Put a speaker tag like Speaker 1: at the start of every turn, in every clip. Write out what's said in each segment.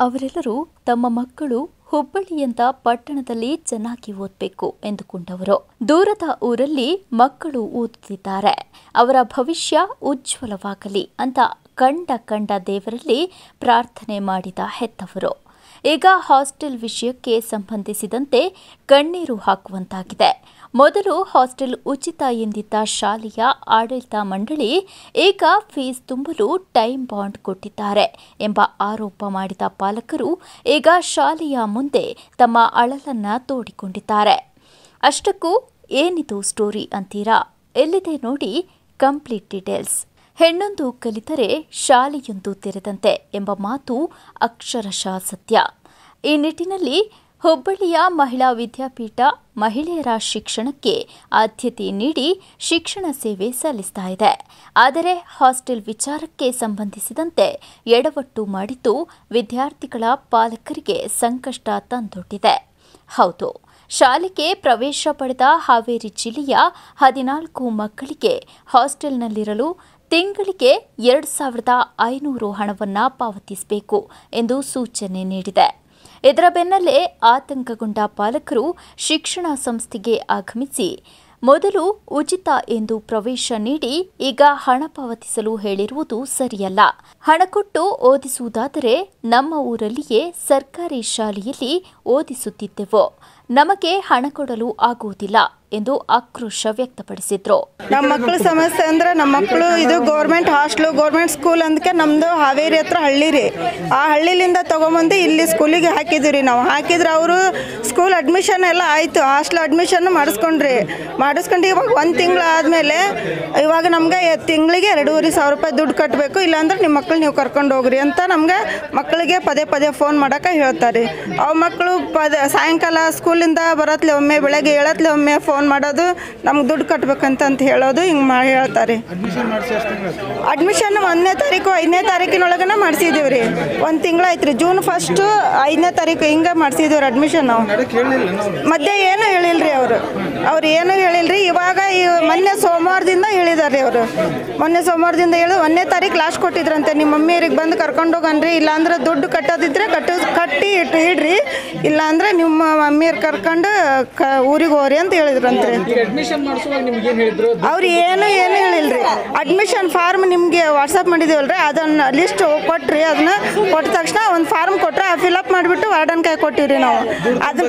Speaker 1: ಅವರೆಲ್ಲರೂ ತಮ್ಮ ಮಕ್ಕಳು ಹುಬ್ಬಳ್ಳಿಯಂತ ಪಟ್ಟಣದಲ್ಲಿ ಚೆನ್ನಾಗಿ ಓದಬೇಕು ಎಂದುಕೊಂಡವರು ದೂರದ ಊರಲ್ಲಿ ಮಕ್ಕಳು ಓದುತ್ತಿದ್ದಾರೆ ಅವರ ಭವಿಷ್ಯ ಉಜ್ವಲವಾಗಲಿ ಅಂತ ಕಂಡ ಕಂಡ ದೇವರಲ್ಲಿ ಪ್ರಾರ್ಥನೆ ಮಾಡಿದ ಹೆತ್ತವರು ಈಗ ಹಾಸ್ಟೆಲ್ ವಿಷಯಕ್ಕೆ ಸಂಬಂಧಿಸಿದಂತೆ ಕಣ್ಣೀರು ಹಾಕುವಂತಾಗಿದೆ ಮೊದಲು ಹಾಸ್ಟೆಲ್ ಉಚಿತ ಎಂದಿದ್ದ ಶಾಲೆಯ ಆಡಳಿತ ಮಂಡಳಿ ಈಗ ಫೀಸ್ ತುಂಬಲು ಟೈಮ್ ಬಾಂಡ್ ಕೊಟ್ಟಿದ್ದಾರೆ ಎಂಬ ಆರೋಪ ಮಾಡಿದ ಪಾಲಕರು ಈಗ ಶಾಲೆಯ ಮುಂದೆ ತಮ್ಮ ಅಳಲನ್ನ ತೋಡಿಕೊಂಡಿದ್ದಾರೆ ಅಷ್ಟಕ್ಕೂ ಏನಿದು ಸ್ಟೋರಿ ಅಂತೀರಾ ಎಲ್ಲಿದೆ ನೋಡಿ ಕಂಪ್ಲೀಟ್ ಡೀಟೇಲ್ಸ್ ಹೆಣ್ಣೊಂದು ಕಲಿತರೆ ಶಾಲೆಯೊಂದು ತೆರೆದಂತೆ ಎಂಬ ಮಾತು ಅಕ್ಷರಶಃ ಸತ್ಯ ಈ ನಿಟ್ಟಿನಲ್ಲಿ ಹುಬ್ಬಳ್ಳಿಯ ಮಹಿಳಾ ವಿದ್ಯಾಪೀಠ ಮಹಿಳೆಯರ ಶಿಕ್ಷಣಕ್ಕೆ ಆದ್ಯತೆ ನೀಡಿ ಶಿಕ್ಷಣ ಸೇವೆ ಸಲ್ಲಿಸ್ತಾ ಇದೆ ಆದರೆ ಹಾಸ್ಟೆಲ್ ವಿಚಾರಕ್ಕೆ ಸಂಬಂಧಿಸಿದಂತೆ ಎಡವಟ್ಟು ಮಾಡಿದ್ದು ವಿದ್ಯಾರ್ಥಿಗಳ ಪಾಲಕರಿಗೆ ಸಂಕಷ್ಟ ತಂದೊಡ್ಡಿದೆ ಹೌದು ಶಾಲೆಗೆ ಪ್ರವೇಶ ಪಡೆದ ಹಾವೇರಿ ಜಿಲ್ಲೆಯ ಹದಿನಾಲ್ಕು ಮಕ್ಕಳಿಗೆ ಹಾಸ್ಟೆಲ್ನಲ್ಲಿರಲು ತಿಂಗಳಿಗೆ ಎರಡು ಸಾವಿರದ ಐನೂರು ಹಣವನ್ನು ಪಾವತಿಸಬೇಕು ಎಂದು ಸೂಚನೆ ನೀಡಿದೆ ಇದರ ಬೆನ್ನಲ್ಲೇ ಆತಂಕಗೊಂಡ ಪಾಲಕರು ಶಿಕ್ಷಣ ಸಂಸ್ಥೆಗೆ ಆಗಮಿಸಿ ಮೊದಲು ಉಚಿತ ಎಂದು ಪ್ರವೇಶ ನೀಡಿ ಈಗ ಹಣ ಪಾವತಿಸಲು ಹೇಳಿರುವುದು ಸರಿಯಲ್ಲ ಹಣ ಕೊಟ್ಟು ಓದಿಸುವುದಾದರೆ ನಮ್ಮ ಊರಲ್ಲಿಯೇ ಸರ್ಕಾರಿ ಶಾಲೆಯಲ್ಲಿ ಓದಿಸುತ್ತಿದ್ದೆವು ನಮಗೆ ಹಣ ಕೊಡಲು ಆಗುವುದಿಲ್ಲ ಎಂದು ಆಕ್ರೋಶ ವ್ಯಕ್ತಪಡಿಸಿದ್ರು
Speaker 2: ನಮ್ಮ ಮಕ್ಕಳ ಸಮಸ್ಯೆ ಅಂದ್ರೆ ನಮ್ಮ ಮಕ್ಕಳು ಇದು ಗೌರ್ಮೆಂಟ್ ಹಾಸ್ಟ್ಲು ಗೌರ್ಮೆಂಟ್ ಸ್ಕೂಲ್ ಅಂದಕ್ಕೆ ನಮ್ಮದು ಹಾವೇರಿ ಹತ್ರ ಹಳ್ಳಿ ರೀ ಆ ಹಳ್ಳಿಲಿಂದ ತೊಗೊಂಬಂದು ಇಲ್ಲಿ ಸ್ಕೂಲಿಗೆ ಹಾಕಿದ್ವಿ ರೀ ನಾವು ಹಾಕಿದ್ರೆ ಅವರು ಸ್ಕೂಲ್ ಅಡ್ಮಿಷನ್ ಎಲ್ಲ ಆಯಿತು ಹಾಸ್ಟ್ಲ್ ಅಡ್ಮಿಷನ್ ಮಾಡಿಸ್ಕೊಂಡ್ರಿ ಮಾಡಿಸ್ಕೊಂಡು ಇವಾಗ ಒಂದು ತಿಂಗಳು ಆದಮೇಲೆ ಇವಾಗ ನಮಗೆ ತಿಂಗಳಿಗೆ ಎರಡೂವರೆ ಸಾವಿರ ರೂಪಾಯಿ ದುಡ್ಡು ಕಟ್ಟಬೇಕು ಇಲ್ಲಾಂದ್ರೆ ನಿಮ್ಮ ಮಕ್ಕಳು ನೀವು ಕರ್ಕೊಂಡು ಹೋಗ್ರಿ ಅಂತ ನಮಗೆ ಮಕ್ಕಳಿಗೆ ಪದೇ ಪದೇ ಫೋನ್ ಮಾಡೋಕೆ ಹೇಳ್ತಾರೆ ಅವು ಮಕ್ಕಳು ಪದ ಸಾಯಂಕಾಲ ಸ್ಕೂಲಿಂದ ಬರತ್ಲೆ ಒಮ್ಮೆ ಬೆಳಗ್ಗೆ ಹೇಳತ್ಲೆ ಒಮ್ಮೆ ಫೋನ್ ಮಾಡೋದು ನಮ್ಗೆ ದುಡ್ಡು ಕಟ್ಬೇಕಂತ ಅಂತ ಹೇಳೋದು ಹಿಂಗೆ ಮಾಡಿ ಹೇಳ್ತಾರೆ ಅಡ್ಮಿಷನ್ ಒಂದನೇ ತಾರೀಕು ಐದನೇ ತಾರೀಕಿನೊಳಗನ ಮಾಡಿಸಿದ್ದೀವಿ ರೀ ಒಂದು ತಿಂಗಳಾಯ್ತು ರೀ ಜೂನ್ ಫಸ್ಟು ಐದನೇ ತಾರೀಕು ಹಿಂಗೆ ಮಾಡಿಸಿದ್ದೀವಿ ರೀ ಅಡ್ಮಿಷನ್ ನಾವು ಮಧ್ಯೆ ಏನು ಹೇಳಿಲ್ಲ ರೀ ಅವರು ಅವ್ರು ಏನು ಹೇಳಿಲ್ಲ ರೀ ಇವಾಗ ಈ ಮೊನ್ನೆ ಸೋಮವಾರದಿಂದ ಹೇಳಿದಾರೆ ರೀ ಅವರು ಮೊನ್ನೆ ಸೋಮವಾರದಿಂದ ಹೇಳಿ ಒಂದನೇ ತಾರೀಕು ಲಾಸ್ಟ್ ಕೊಟ್ಟಿದ್ರಂತೆ ನಿಮ್ಮ ಮಮ್ಮಿಯರಿಗೆ ಬಂದು ಕರ್ಕೊಂಡು ಹೋಗನ್ರಿ ಇಲ್ಲಾಂದ್ರೆ ದುಡ್ಡು ಕಟ್ಟೋದಿದ್ರೆ ಕಟ್ಟು ಕಟ್ಟಿ ಇಟ್ಟು ಇಡ್ರಿ ಇಲ್ಲಾಂದ್ರೆ ನಿಮ್ಮ ಮಮ್ಮಿಯರ್ ಕರ್ಕೊಂಡು ಕ ಊರಿಗೆ ಹೋಗ್ರಿ ಅಂತ ಹೇಳಿದ್ರಂತೆ
Speaker 3: ಈಗ ಅಡ್ಮಿಷನ್ ಮಾಡಿಸುವಾಗ ನಿಮ್ಗೆ ಏನು ಹೇಳಿದ್ರು
Speaker 2: ಅವ್ರು ಏನು ಏನು ಹೇಳಿಲ್ರಿ ಅಡ್ಮಿಷನ್ ಫಾರ್ಮ್ ನಿಮಗೆ ವಾಟ್ಸಪ್ ಮಾಡಿದ್ದೀವಲ್ರಿ ಅದನ್ನ ಲಿಸ್ಟ್ ಕೊಟ್ರಿ ಅದನ್ನ ಕೊಟ್ಟ ತಕ್ಷಣ ಒಂದು ಫಾರ್ಮ್ ಕೊಟ್ರೆ ಆ ಫಿಲಪ್ ಮಾಡಿಬಿಟ್ಟು ವಾರ್ಡನ್ ಕೈ ಕೊಟ್ಟಿವ್ರಿ ನಾವು ಅದು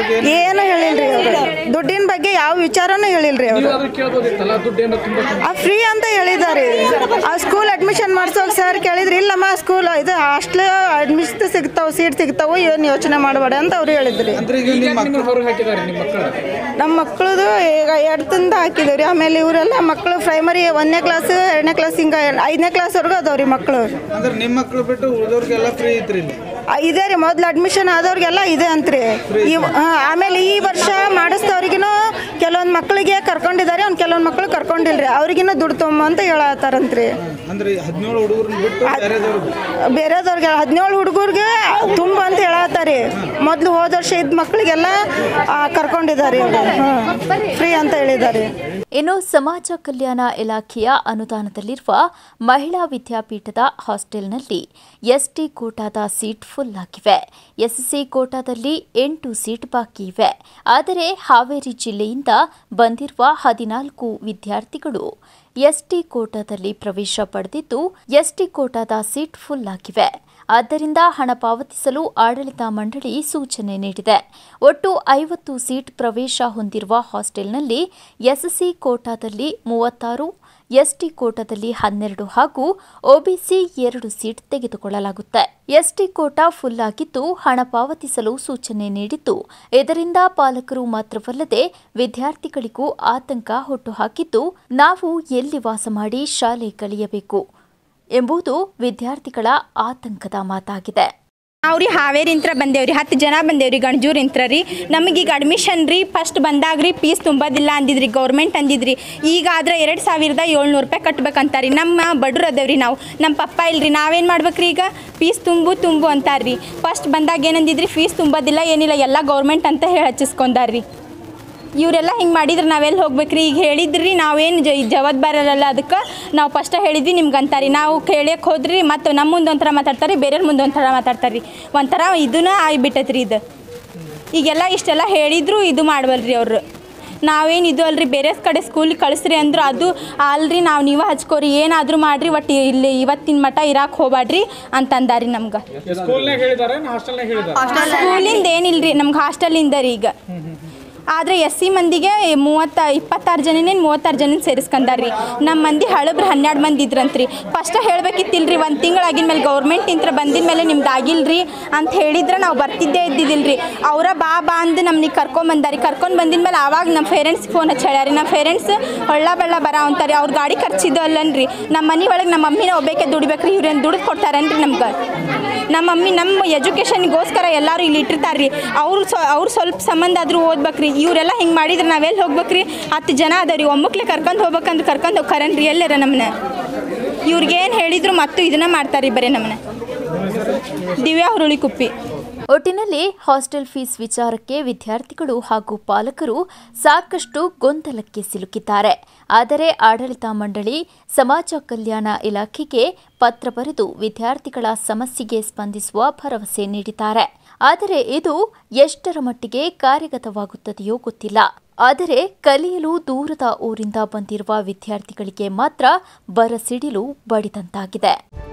Speaker 2: ಏನು ಹೇಳಿಲ್ರಿ ಅವರು ದುಡ್ಡಿನ ಬಗ್ಗೆ ಯಾವ ವಿಚಾರನೂ ಹೇಳಿಲ್ರಿ ಅವರು
Speaker 3: ನೀವಾದ್ರೂ ಕೇಳ್ಬೋದಿತ್ತಲ್ಲ ದುಡ್ಡು ಏನೋ ತುಂಬ
Speaker 2: ಆ ಫ್ರೀ ಅಂತ ಹೇಳಿದ್ದಾರೆ ಆ ಸ್ಕೂಲ್ ಅಡ್ಮಿಷನ್ ಮಾಡಿಸೋಕೆ ಸರ್ ಕೇಳಿದ್ರಿ ಇಲ್ಲಮ್ಮ ಸ್ಕೂಲ್ ಇದು ಹಾಸ್ಟ್ಲ್ ಅಡ್ಮಿಷನ್ ಸಿಗ್ತಾವೆ ಸೀಟ್ ಸಿಗ್ತಾವೆ ಏನು ಯೋಚನೆ ಮಾಡಬೇಡ ಅಂತ ಅವ್ರು ಹೇಳಿದ್ರಿ
Speaker 3: ನಿಮ್ಮ ಹೊರಗೆ ಹಾಕಿದ್ದಾರೆ ನಿಮ್ಮ ಮಕ್ಕಳು
Speaker 2: ನಮ್ಮ ಮಕ್ಕಳದು ಈಗ ಎಡ್ತಂದ ಹಾಕಿದೇವ್ರಿ ಆಮೇಲೆ ಇವರೆಲ್ಲ ಮಕ್ಕಳು ಪ್ರೈಮರಿ ಒಂದನೇ ಕ್ಲಾಸ್ ಎರಡನೇ ಕ್ಲಾಸ್ ಹಿಂಗೆ ಐದನೇ ಕ್ಲಾಸ್ವರೆಗೂ ಅದಾವ್ರಿ ಮಕ್ಕಳು
Speaker 4: ಅಂದ್ರೆ ನಿಮ್ಮ ಮಕ್ಕಳು ಬಿಟ್ಟು ಉಳಿದವ್ರಿಗೆಲ್ಲ ಫ್ರೀ ಐತ್ರಿ ಇಲ್ಲಿ
Speaker 2: ಇದೆ ರೀ ಮೊದ್ಲು ಅಡ್ಮಿಷನ್ ಆದವ್ರಿಗೆಲ್ಲ ಇದೆ ಅಂತ್ರಿ ಇವ್ ಹಾ, ಆಮೇಲೆ ಈ ವರ್ಷ ಮಾಡಿಸ್ತವ್ರಿಗಿನೂ ಕೆಲವೊಂದು ಮಕ್ಕಳಿಗೆ ಕರ್ಕೊಂಡಿದ್ದಾರೆ ಅವ್ನು ಕೆಲವೊಂದು ಮಕ್ಕಳು ಕರ್ಕೊಂಡಿಲ್ರಿ ಅವ್ರಿಗಿನ್ನೂ ದುಡ್ಡು ತೊಗೊಂಬ ಅಂತ ಹೇಳತ್ತಾರಂತ್ರಿ
Speaker 4: ಅಂದ್ರೆ ಹದಿನೇಳು ಹುಡುಗರನ್ನ ಬಿಟ್ಟು ಬೇರೆದವ್ರಿಗೆ
Speaker 2: ಬೇರೆದವ್ರಿಗೆ ಹದಿನೇಳು ಹುಡುಗರಿಗೆ ತುಂಬ ಅಂತ ಹೇಳತ್ತಾರೆ ಮೊದಲು ಹೋದ ವರ್ಷ ಇದ್ದ ಮಕ್ಕಳಿಗೆಲ್ಲ ಆ, ಕರ್ಕೊಂಡಿದ್ದಾರೆ ಫ್ರೀ ಅಂತ ಹೇಳಿದ್ದಾರೆ
Speaker 1: ಇನ್ನು ಸಮಾಜ ಕಲ್ಯಾಣ ಇಲಾಖೆಯ ಅನುದಾನದಲ್ಲಿರುವ ಮಹಿಳಾ ವಿದ್ಯಾಪೀಠದ ಹಾಸ್ಟೆಲ್ನಲ್ಲಿ ಎಸ್ಟಿ ಕೋಟಾದ ಸೀಟ್ ಫುಲ್ ಆಗಿವೆ ಎಸ್ಸಿ ಕೋಟಾದಲ್ಲಿ ಎಂಟು ಸೀಟ್ ಬಾಕಿ ಇವೆ ಆದರೆ ಹಾವೇರಿ ಜಿಲ್ಲೆಯಿಂದ ಬಂದಿರುವ ಹದಿನಾಲ್ಕು ವಿದ್ಯಾರ್ಥಿಗಳು ಎಸ್ಟಿ ಕೋಟಾದಲ್ಲಿ ಪ್ರವೇಶ ಪಡೆದಿದ್ದು ಎಸ್ಟಿ ಕೋಟಾದ ಸೀಟ್ ಫುಲ್ ಆಗಿವೆ ಆದ್ದರಿಂದ ಹಣ ಪಾವತಿಸಲು ಆಡಳಿತ ಮಂಡಳಿ ಸೂಚನೆ ನೀಡಿದೆ ಒಟ್ಟು ಐವತ್ತು ಸೀಟ್ ಪ್ರವೇಶ ಹೊಂದಿರುವ ಹಾಸ್ಟೆಲ್ನಲ್ಲಿ ಎಸ್ಸಿ ಕೋಟಾದಲ್ಲಿ ಮೂವತ್ತಾರು ಎಸ್ಟಿ ಕೋಟಾದಲ್ಲಿ ಹನ್ನೆರಡು ಹಾಗೂ ಒಬಿಸಿ ಎರಡು ಸೀಟ್ ತೆಗೆದುಕೊಳ್ಳಲಾಗುತ್ತೆ ಎಸ್ಟಿ ಕೋಟಾ ಫುಲ್ ಆಗಿದ್ದು ಹಣ ಪಾವತಿಸಲು ಸೂಚನೆ ನೀಡಿದ್ದು ಇದರಿಂದ ಪಾಲಕರು ಮಾತ್ರವಲ್ಲದೆ ವಿದ್ಯಾರ್ಥಿಗಳಿಗೂ ಆತಂಕ ಹುಟ್ಟುಹಾಕಿದ್ದು ನಾವು ಎಲ್ಲಿ ವಾಸ ಮಾಡಿ ಶಾಲೆ ಕಲಿಯಬೇಕು ಎಂಬುದು ವಿದ್ಯಾರ್ಥಿಗಳ ಆತಂಕದ ಮಾತಾಗಿದೆ
Speaker 5: ನಾವು ರೀ ಹಾವೇರಿಂತ್ರ ಬಂದೇವ್ರಿ ಹತ್ತು ಜನ ಬಂದೇವ್ರಿ ಗಣಜೂರಿಂತ್ರ ರೀ ನಮಗೀಗ ಅಡ್ಮಿಷನ್ ರೀ ಫಸ್ಟ್ ಬಂದಾಗ ರೀ ಫೀಸ್ ತುಂಬೋದಿಲ್ಲ ಅಂದಿದ್ರಿ ಗೌರ್ಮೆಂಟ್ ಅಂದಿದ್ರಿ ಈಗ ಆದ್ರೆ ಎರಡು ಸಾವಿರದ ಏಳ್ನೂರು ರೂಪಾಯಿ ಕಟ್ಬೇಕಂತಾರಿ ನಮ್ಮ ಬಡ್ರು ಅದೇವ್ರಿ ನಾವು ನಮ್ಮ ಪಪ್ಪ ಇಲ್ರಿ ನಾವೇನು ಮಾಡ್ಬೇಕ್ರಿ ಈಗ ಫೀಸ್ ತುಂಬು ತುಂಬು ಅಂತಾರ್ರಿ ಫಸ್ಟ್ ಬಂದಾಗ ಏನಂದಿದ್ರಿ ಫೀಸ್ ತುಂಬೋದಿಲ್ಲ ಏನಿಲ್ಲ ಎಲ್ಲ ಗೌರ್ಮೆಂಟ್ ಅಂತ ಹೇಳಿ ಹಚ್ಚಿಸ್ಕೊಂಡಾರ್ರಿ ಇವರೆಲ್ಲ ಹಿಂಗೆ ಮಾಡಿದ್ರೆ ನಾವೆಲ್ಲಿ ಹೋಗ್ಬೇಕ್ರಿ ಈಗ ಹೇಳಿದ್ರಿ ನಾವೇನು ಜ ಜವಾಬ್ದಾರರಲ್ಲ ಅದಕ್ಕೆ ನಾವು ಫಸ್ಟ್ ಹೇಳಿದ್ವಿ ನಿಮ್ಗೆ ಅಂತಾರೆ ನಾವು ಕೇಳಕ್ಕೆ ಹೋದ್ರಿ ಮತ್ತು ನಮ್ಮ ಮುಂದೆ ಒಂಥರ ಮಾತಾಡ್ತಾರೆ ಬೇರೆಯವ್ರ ಮುಂದೆ ಒಂಥರ ಮಾತಾಡ್ತಾರೆ ರೀ ಒಂಥರ ಇದನ್ನ ಆಗಿಬಿಟ್ಟೈತೆ ರೀ ಇದು ಈಗೆಲ್ಲ ಇಷ್ಟೆಲ್ಲ ಹೇಳಿದ್ರು ಇದು ಮಾಡ್ವಲ್ರಿ ಅವರು ನಾವೇನು ಇದು ಅಲ್ರಿ ಬೇರೆ ಕಡೆ ಸ್ಕೂಲಿಗೆ ಕಳಿಸ್ರಿ ಅಂದ್ರು ಅದು ಅಲ್ರಿ ನಾವು ನೀವು ಹಚ್ಕೋರಿ ಏನಾದರೂ ಮಾಡ್ರಿ ಒಟ್ಟು ಇಲ್ಲಿ ಇವತ್ತಿನ ಮಟ್ಟ ಇರಾಕ್ ಹೋಗ್ಬ್ಯಾಡ್ರಿ ಅಂತಂದಾರಿ ನಮ್ಗೆ
Speaker 3: ಸ್ಕೂಲ್ನಾಗ ಹೇಳಿದಾರೆ ಹಾಸ್ಟೆಲ್ನಾಗ ಹೇಳಿದಾರೆ
Speaker 5: ಸ್ಕೂಲಿಂದ ಏನಿಲ್ರಿ ನಮ್ಗೆ ಹಾಸ್ಟೆಲಿಂದ ರೀ ಈಗ ಆದರೆ ಎಸ್ ಸಿ ಮಂದಿಗೆ ಮೂವತ್ತ ಇಪ್ಪತ್ತಾರು ಜನನೇ ಮೂವತ್ತಾರು ಜನ ಸೇರಿಸ್ಕೊಂಡಾರ್ರಿ ನಮ್ಮ ಮಂದಿ ಹಳಬ್ರು ಹನ್ನೆರಡು ಮಂದಿ ಇದ್ರಂತ್ರಿ ಫಸ್ಟ್ ಹೇಳ್ಬೇಕಿತ್ತಿಲ್ರಿ ಒಂದು ತಿಂಗಳಾಗಿನ ಮೇಲೆ ಗೌರ್ಮೆಂಟ್ ಇಂತ್ರ ಬಂದಿದ ಮೇಲೆ ನಿಮ್ದು ಆಗಿಲ್ರಿ ಅಂತ ಹೇಳಿದ್ರೆ ನಾವು ಬರ್ತಿದ್ದೇ ಇದ್ದಿದ್ದಿಲ್ರಿ ಅವರ ಬಾ ಬಾ ಅಂದು ನಮ್ನಿಗೆ ಕರ್ಕೊಂಬಂದಾರಿ ಕರ್ಕೊಂಡು ಬಂದಿದ ಮೇಲೆ ಆವಾಗ ನಮ್ಮ ಪೇರೆಂಟ್ಸ್ ಫೋನ್ ಹಚ್ಚಿ ಹೇಳ್ಯಾರಿ ನಮ್ಮ ಪೇರೆಂಟ್ಸ್ ಹೊಳ್ಳ ಬೆಳ್ಳ ಬರ ಅಂತಾರೆ ಅವ್ರ ಗಾಡಿ ಖರ್ಚಿದ್ದು ಅಲ್ಲನ್ರಿ ನಮ್ಮ ಮನೆ ಒಳಗೆ ನಮ್ಮ ಮಮ್ಮಿನ ಒಬ್ಬೇಕೆ ದುಡಿಬೇಕ್ರಿ ಇವ್ರೇನು ದುಡ್ದು ಕೊಡ್ತಾರನ್ರಿ ನಮ್ಗೆ ನಮ್ಮ ಮಮ್ಮಿ ನಮ್ಮ ಎಜುಕೇಷನ್ಗೋಸ್ಕರ ಎಲ್ಲರೂ ಇಲ್ಲಿ ಇಟ್ಟಿರ್ತಾರೆ ರೀ ಅವ್ರು ಸ್ವ ಅವ್ರು ಸ್ವಲ್ಪ ಸಂಬಂಧ ಆದರೂ ಓದ್ಬೇಕ್ರಿ ಇವರೆಲ್ಲ ಹಿಂಗೆ ಮಾಡಿದ್ರೆ ನಾವೆಲ್ಲಿ ಹೋಗ್ಬೇಕ್ರಿ ಹತ್ತು ಜನ ಅದಾವ್ರಿ ಒಮ್ಮಕ್ಲೆ ಕರ್ಕೊಂಡು ಹೋಗ್ಬೇಕಂದ್ರೆ ಕರ್ಕೊಂಡು ಹೋಗ್ಕರನ್ರಿ ಎಲ್ಲರ ನಮ್ಮನ್ನ ಇವ್ರಿಗೇನು ಹೇಳಿದ್ರು ಮತ್ತು ಇದನ್ನ ಮಾಡ್ತಾರೆ ಬರೀ ನಮ್ಮನ್ನ ದಿವ್ಯಾ ಹುರುಳಿ ಕುಪ್ಪಿ
Speaker 1: ಒಟ್ಟಿನಲ್ಲಿ ಹಾಸ್ಟೆಲ್ ಫೀಸ್ ವಿಚಾರಕ್ಕೆ ವಿದ್ಯಾರ್ಥಿಗಳು ಹಾಗೂ ಪಾಲಕರು ಸಾಕಷ್ಟು ಗೊಂದಲಕ್ಕೆ ಸಿಲುಕಿದ್ದಾರೆ ಆದರೆ ಆಡಳಿತ ಮಂಡಳಿ ಸಮಾಜ ಕಲ್ಯಾಣ ಇಲಾಖೆಗೆ ಪತ್ರ ಬರೆದು ವಿದ್ಯಾರ್ಥಿಗಳ ಸಮಸ್ಯೆಗೆ ಸ್ಪಂದಿಸುವ ಭರವಸೆ ನೀಡಿದ್ದಾರೆ ಆದರೆ ಇದು ಎಷ್ಟರ ಮಟ್ಟಿಗೆ ಕಾರ್ಯಗತವಾಗುತ್ತದೆಯೋ ಗೊತ್ತಿಲ್ಲ ಆದರೆ ಕಲಿಯಲು ದೂರದ ಊರಿಂದ ಬಂದಿರುವ ವಿದ್ಯಾರ್ಥಿಗಳಿಗೆ ಮಾತ್ರ ಬರಸಿಡಿಲು ಬಡಿದಂತಾಗಿದೆ